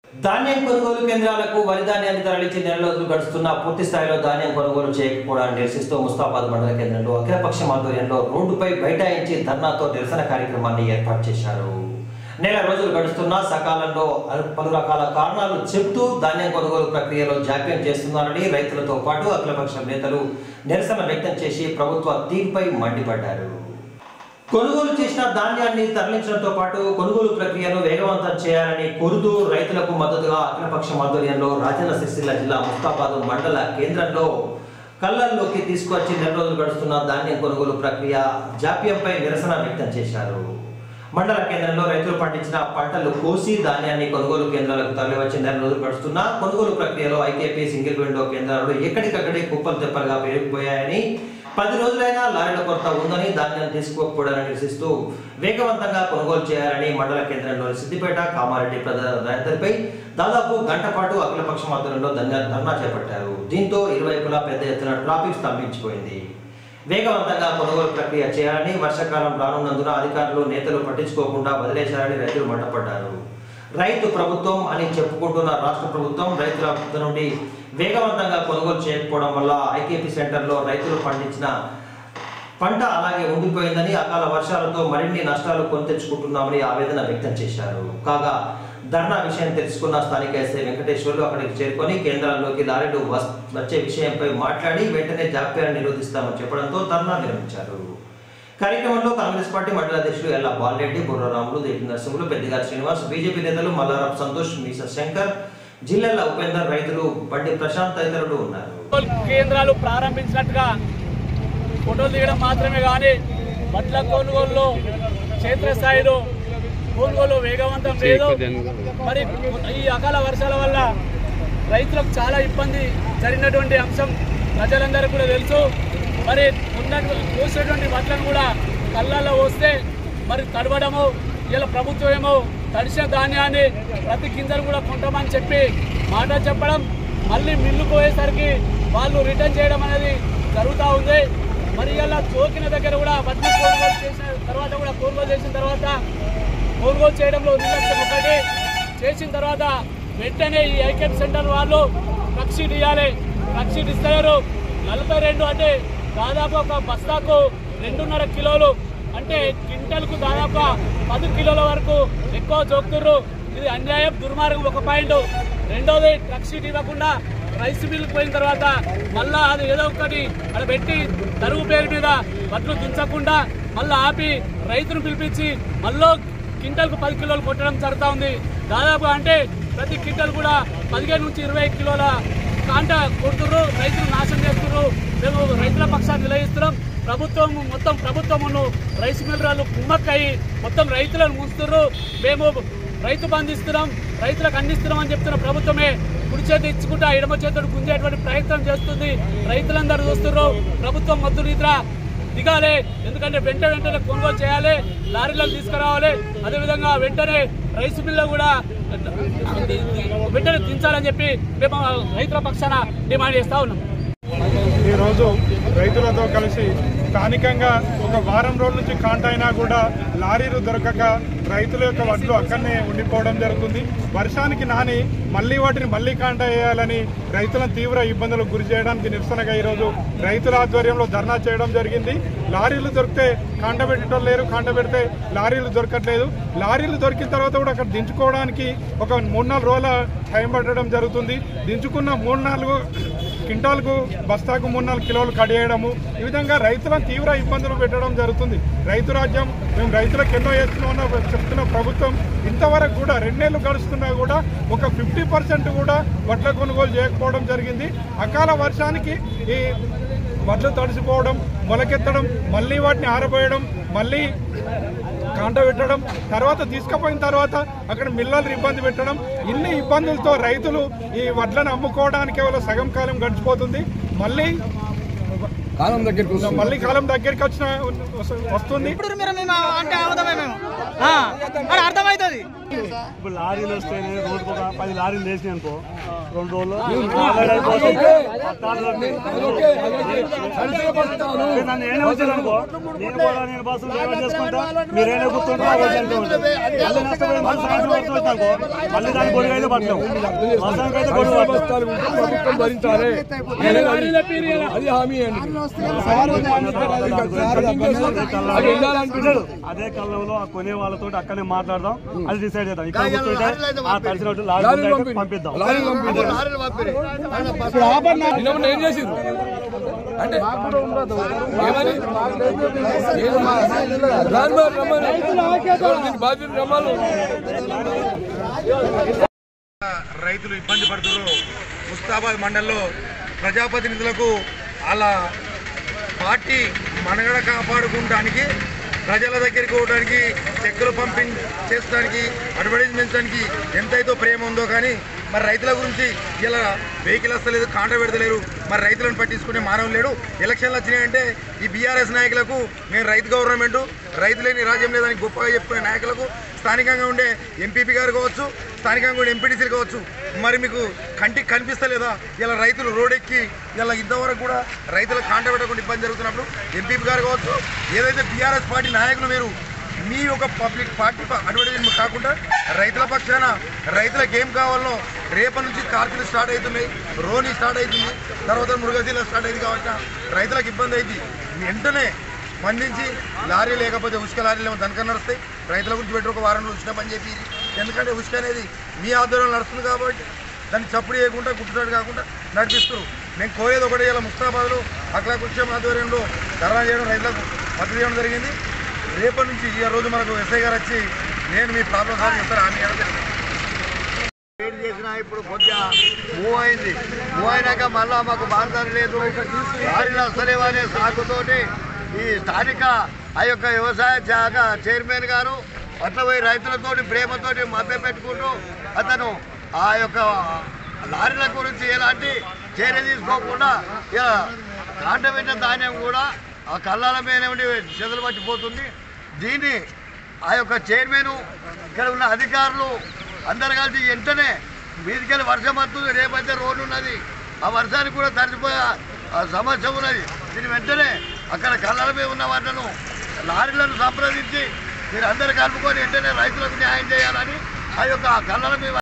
ధాన్యం కొనుగోలు కేంద్రాలకు వరి ధాన్యాన్ని తరలించి నెల రోజులు గడుస్తున్న పూర్తి స్థాయిలో ధాన్యం కొనుగోలు చేయకపోవడాన్ని నిరసిస్తూ ముస్తాబాద్ మండల కేంద్రంలో అఖిలపక్షం ఆధ్వర్యంలో రోడ్డుపై బైఠాయించి ధర్నాతో నిరసన కార్యక్రమాన్ని ఏర్పాటు చేశారు నెల రోజులు గడుస్తున్నా సకాలంలో పలు రకాల కారణాలు చెబుతూ ధాన్యం కొనుగోలు ప్రక్రియలో జాప్యం చేస్తున్నారని రైతులతో పాటు అఖిలపక్షం నేతలు నిరసన వ్యక్తం చేసి ప్రభుత్వ తీరుపై మండిపడ్డారు కొనుగోలు చేసిన ధాన్యాన్ని తరలించడంతో పాటు కొనుగోలు ప్రక్రియను వేగవంతం చేయాలని కోరుతూ రైతులకు మద్దతుగా అఖిలపక్షం ఆధ్వర్యంలో రాజన్న సిరిసిల్ల జిల్లా ముస్తాబాద్ మండల కేంద్రంలో కళ్ళల్లోకి తీసుకొచ్చి నెల రోజులు గడుస్తున్న ధాన్యం కొనుగోలు ప్రక్రియ జాప్యంపై నిరసన వ్యక్తం చేశారు మండల కేంద్రంలో రైతులు పండించిన పంటలు కోసి ధాన్యాన్ని కొనుగోలు కేంద్రాలకు తరలివచ్చి నెల రోజులు గడుస్తున్నా కొనుగోలు ప్రక్రియలో ఐకేపీ సింగిల్ విండో కేంద్రాలు ఎక్కడికక్కడే కుప్పలు తెప్పలుగా పెరిగిపోయాయని పది రోజులైనా లారీల కొరత ఉందని ధాన్యం తీసుకోకపోవడాన్ని నిరసిస్తూ వేగవంతంగా కొనుగోలు చేయాలని మండల కేంద్రంలోని సిద్దిపేట కామారెడ్డి ప్రధాన రహదారిపై దాదాపు గంట పాటు అఖిలపక్షం ఆధ్వర్యంలో ధన్య ధర్నా చేపట్టారు దీంతో ఇరువైపులా పెద్ద ఎత్తున ట్రాఫిక్ స్తంభించిపోయింది వేగవంతంగా కొనుగోలు ప్రక్రియ చేయాలని వర్షాకాలం రానున్నందున అధికారులు నేతలు పట్టించుకోకుండా వదిలేశారని రైతులు మంటపడ్డారు రైతు ప్రభుత్వం అని చెప్పుకుంటున్న రాష్ట్ర ప్రభుత్వం రైతుల వద్ద నుండి వేగవంతంగా కొనుగోలు చేయకపోవడం వల్ల ఐకేపీ సెంటర్లో రైతులు పండించిన పంట అలాగే ఉండిపోయిందని అకాల వర్షాలతో మరిన్ని నష్టాలు కొని తెచ్చుకుంటున్నామని ఆవేదన వ్యక్తం చేశారు కాగా ధర్నా విషయం తెలుసుకున్న స్థానిక ఎస్ఐ వెంకటేశ్వర్లు అక్కడికి చేరుకొని కేంద్రాల్లోకి లారీలు వస్- వచ్చే విషయంపై మాట్లాడి వెంటనే జాప్యాన్ని నిరోధిస్తామని చెప్పడంతో ధర్నా నిర్వహించారు కార్యక్రమంలో కాంగ్రెస్ పార్టీ మండల అధ్యక్షులు ఎల్లా బాలరెడ్డి బుర్రరాములు దేవి నరసింహులు పెద్దిగారి శ్రీనివాస్ బీజేపీ నేతలు మల్లారం సంతోష్ మీస శంకర్ జిల్లాల ఉపేందర్ రైతులు బండి ప్రశాంత్ తదితరులు ఉన్నారు కేంద్రాలు ప్రారంభించినట్టుగా ఫోటోలు తీయడం మాత్రమే కానీ వడ్ల కొనుగోలులో క్షేత్రస్థాయిలో కొనుగోలు వేగవంతం లేదు మరి ఈ అకాల వర్షాల వల్ల రైతులకు చాలా ఇబ్బంది జరిగినటువంటి అంశం ప్రజలందరికీ కూడా తెలుసు మరి ఉన్న పోసేటువంటి వడ్లను కూడా కళ్ళల్లో వస్తే మరి తడవడము ఇలా ప్రభుత్వం ఏమో తడిసిన ధాన్యాన్ని ప్రతి గింజలు కూడా కొంటామని చెప్పి మాట చెప్పడం మళ్ళీ మిల్లు పోయేసరికి వాళ్ళు రిటర్న్ చేయడం అనేది జరుగుతూ ఉంది మరి ఇలా చోకిన దగ్గర కూడా వడ్లు కొనుగోలు చేసిన తర్వాత కూడా కొనుగోలు చేసిన తర్వాత కొనుగోలు చేయడంలో నిర్లక్ష్యం ఒకటి చేసిన తర్వాత వెంటనే ఈ ఐకెట్ సెంటర్ వాళ్ళు రక్షీట్ ఇవ్వాలి రక్షీట్ ఇస్తారు నలభై రెండు అంటే దాదాపు ఒక బస్తాకు రెండున్నర కిలోలు అంటే క్వింటల్కు దాదాపు పది కిలోల వరకు ఎక్కువ జోకుతుర్రు ఇది అన్యాయం దుర్మార్గం ఒక పాయింట్ రెండోది ట్రక్ షీట్ ఇవ్వకుండా రైస్ మిల్ పోయిన తర్వాత మళ్ళా అది ఏదో ఒకటి అక్కడ పెట్టి తరుగు పేరు మీద వడ్లు దించకుండా మళ్ళీ ఆపి రైతును పిలిపించి మళ్ళీ క్వింటల్కు పది కిలోలు కొట్టడం జరుగుతూ ఉంది దాదాపు అంటే ప్రతి క్వింటల్ కూడా పదిహేను నుంచి ఇరవై కిలోల కాంట కొడుతుర్రు రైతులు నాశనం చేస్తున్నారు మేము రైతుల పక్షాన్ని నిలయిస్తున్నాం ప్రభుత్వం మొత్తం ప్రభుత్వమును రైస్ మిల్లర్లు కుమ్మక్కయి మొత్తం రైతులను ముంచుతున్నారు మేము రైతు బంధిస్తున్నాం రైతులకు అందిస్తున్నాం అని చెప్తున్న ప్రభుత్వమే కుడి చేతి ఇచ్చుకుంటా ఎడమ చేతుడు గుంజేటువంటి ప్రయత్నం చేస్తుంది రైతులందరూ చూస్తున్నారు ప్రభుత్వం మద్దు నిద్ర దిగాలి ఎందుకంటే వెంట వెంటనే కొనుగోలు చేయాలి లారీలను తీసుకురావాలి అదేవిధంగా వెంటనే రైస్ మిల్లు కూడా వెంటనే దించాలని చెప్పి మేము రైతుల పక్షాన డిమాండ్ చేస్తా ఉన్నాం ఈరోజు రైతులతో కలిసి స్థానికంగా ఒక వారం రోజుల నుంచి కాంట అయినా కూడా లారీలు దొరకక రైతుల యొక్క వడ్లు అక్కడనే ఉండిపోవడం జరుగుతుంది వర్షానికి నాని మళ్ళీ వాటిని మళ్ళీ కాంట వేయాలని రైతులను తీవ్ర ఇబ్బందులకు గురి చేయడానికి నిరసనగా ఈరోజు రైతుల ఆధ్వర్యంలో ధర్నా చేయడం జరిగింది లారీలు దొరికితే కాంట పెట్టడం లేరు కాంట పెడితే లారీలు దొరకట్లేదు లారీలు దొరికిన తర్వాత కూడా అక్కడ దించుకోవడానికి ఒక మూడు నాలుగు రోజుల టైం పట్టడం జరుగుతుంది దించుకున్న మూడు నాలుగు క్వింటాల్కు బస్తాకు మూడు నాలుగు కిలోలు కడియడము ఈ విధంగా రైతులను తీవ్ర ఇబ్బందులు పెట్టడం జరుగుతుంది రైతు రాజ్యం మేము రైతులకు ఎన్నో చేస్తున్నామన్న చెప్తున్న ప్రభుత్వం ఇంతవరకు కూడా రెండేళ్లు గడుస్తున్నా కూడా ఒక ఫిఫ్టీ పర్సెంట్ కూడా వడ్ల కొనుగోలు చేయకపోవడం జరిగింది అకాల వర్షానికి ఈ వడ్లు తడిసిపోవడం మొలకెత్తడం మళ్ళీ వాటిని ఆరబోయడం మళ్ళీ కాంట పెట్టడం తర్వాత తీసుకుపోయిన తర్వాత అక్కడ మిల్లర్లు ఇబ్బంది పెట్టడం ఇన్ని ఇబ్బందులతో రైతులు ఈ వడ్లను అమ్ముకోవడానికి కేవలం సగం కాలం గడిచిపోతుంది మళ్ళీ కాలం దగ్గరికి వస్తుంది. మళ్ళీ కాలం దగ్గరికి వచ్చిన వస్తుంది ఇప్పుడు మీరు మేము అంటే అవుతామే మేము ఆ, అది అర్థమవుతుంది ఇప్పుడు లారీలు వస్తేనే రోజుకు ఒక పది లారీలు వేసినాయి అనుకో రెండు రోజులు మీరు నన్ను ఏనే వచ్చారు అనుకో నేను కూడా నేను బస్సులు డ్రైవర్ చేసుకుంటా మీరు ఏనే కూర్చుంటా మళ్ళీ నష్టపోయి మళ్ళీ సాయంత్రం వరకు వచ్చి అనుకో మళ్ళీ దాని గొడుగు అయితే పట్టలేము వర్షానికి అయితే గొడుగు పట్టలేము బస్తాలు ఉంటే ప్రభుత్వం భరించాలి అది హామీ అండి అది ఉండాలనుకుంటాడు అదే కళ్ళంలో ఆ కొనే వాళ్ళతో అక్కడనే మాట్లాడదాం అది డిసైడ్ చేద్దాం ఇక్కడ కూర్చుంటే ఆ కలిసినట్టు లారీ పంపిద్దాం లారీ పంపిణీ నిన్న ఏం చేసింది అంటే ఏమని రాను రమ్మని దీని బాధ్యత రమ్మను రైతులు ఇబ్బంది పడుతున్నారు ముస్తాబాద్ మండలంలో ప్రజాప్రతినిధులకు అలా పార్టీ మనగడ కాపాడుకోవడానికి ప్రజల దగ్గరికి పోవడానికి చెక్కులు పంపింగ్ చేసడానికి అడ్వర్టైజ్మెంట్స్ చేయడానికి ఎంతైతే ప్రేమ ఉందో కానీ మరి రైతుల గురించి ఇలా వెహికల్ వస్తలేదు కాంట పెడతలేరు మరి రైతులను పట్టించుకునే మానవం లేడు ఎలక్షన్లు వచ్చినాయంటే ఈ బీఆర్ఎస్ నాయకులకు మేము రైతు గవర్నమెంట్ రైతు లేని రాజ్యం లేదని గొప్పగా చెప్పుకునే నాయకులకు స్థానికంగా ఉండే ఎంపీపీ గారు కావచ్చు స్థానికంగా ఉండే ఎంపీటీసీలు కావచ్చు మరి మీకు కంటికి కనిపిస్తలేదా ఇలా రైతులు రోడెక్కి ఇలా ఇంతవరకు కూడా రైతులకు కాంట పెట్టకుండా ఇబ్బంది జరుగుతున్నప్పుడు ఎంపీపీ గారు కావచ్చు ఏదైతే బీఆర్ఎస్ పార్టీ నాయకులు మీరు మీ యొక్క పబ్లిక్ పార్టీ అడ్వర్టైజ్మెంట్ కాకుండా రైతుల పక్షాన రైతులకు ఏం కావాలనో రేపటి నుంచి కార్తీలు స్టార్ట్ అవుతున్నాయి రోని స్టార్ట్ అవుతుంది తర్వాత మృగశీల స్టార్ట్ అయింది కాబట్టి రైతులకు ఇబ్బంది అయింది వెంటనే స్పందించి లారీ లేకపోతే ఉసుక లారీలు ఏమో దానికన్నా నడుస్తాయి రైతుల గురించి పెట్టి ఒక వారం రోజులు ఉచిత పని చెప్పి ఎందుకంటే ఉసుక అనేది మీ ఆధ్వర్యంలో నడుస్తుంది కాబట్టి దాన్ని చప్పుడు చేయకుండా గుట్టుచాటు కాకుండా నడిపిస్తారు నేను కోరేది ఒకటి ఇలా ముస్తాబాద్లో అఖిల కృష్ణ ఆధ్వర్యంలో ధర్నా చేయడం రైతులకు మద్దతు చేయడం జరిగింది రేపటి నుంచి ఈ రోజు మనకు ఎస్ఐ గారు వచ్చి నేను మీ ప్రాబ్లం సాల్వ్ చేస్తారు హామీ ఇవ్వడం జరిగింది ఏం చేసినా ఇప్పుడు కొద్దిగా మూవ్ అయింది మూవ్ అయినాక మళ్ళా మాకు బాధలు లేదు లారీలు వస్తలేవు అనే సాకుతోటి ఈ స్థానిక ఆ యొక్క వ్యవసాయ శాఖ చైర్మన్ గారు అట్లా పోయి రైతులతోటి ప్రేమతోటి మధ్య పెట్టుకుంటూ అతను ఆ యొక్క లారీల గురించి ఎలాంటి చర్య తీసుకోకుండా ఇక కాంట పెట్టిన ధాన్యం కూడా ఆ కళ్ళాల మీద ఉండి చెదలు పట్టిపోతుంది దీన్ని ఆ యొక్క చైర్మన్ ఇక్కడ ఉన్న అధికారులు అందరు కలిసి వెంటనే మీదికెళ్ళి వర్షం వస్తుంది రేపైతే రోడ్డు ఉన్నది ఆ వర్షానికి కూడా తడిచిపోయే ఆ సమస్య ఉన్నది దీని వెంటనే అక్కడ కళ్ళల మీద ఉన్న వాటిను లారీలను సంప్రదించి మీరు అందరు కలుపుకొని వెంటనే రైతులకు న్యాయం చేయాలని ఆ యొక్క కళ్ళల మీద